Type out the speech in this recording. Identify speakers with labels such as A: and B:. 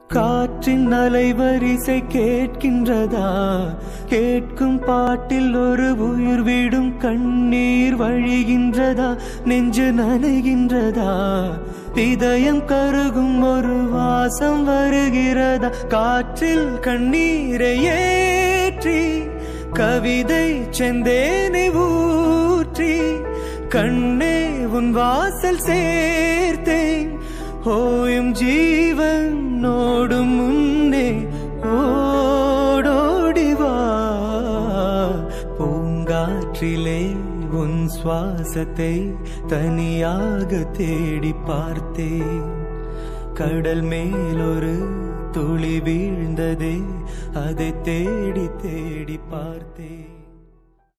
A: காற்றின் அலைவரிசை கேட்கின்றதா கேட்கும் பாட்டில் ஒரு உயிர் விடும் கண்ணீர் வழிகின்றதா நெஞ்சு நனைகின்றதா இதயம் கருகும் ஒரு வாசம் வருகிறதா காற்றில் கண்ணீரை ஏற்றி கவிதை செந்தேனை ஊற்றி கண்ணே உன் வாசல் சேர்த்தேன் ஓயும் ஜீவன் ஓடும் முன்னே ஓடோடி வா பூங்காற்றிலே உன் சுவாசத்தை தனியாக தேடி பார்த்தேன் கடல் மேலொரு துளி வீழ்ந்ததே அதை தேடி தேடி பார்த்தேன்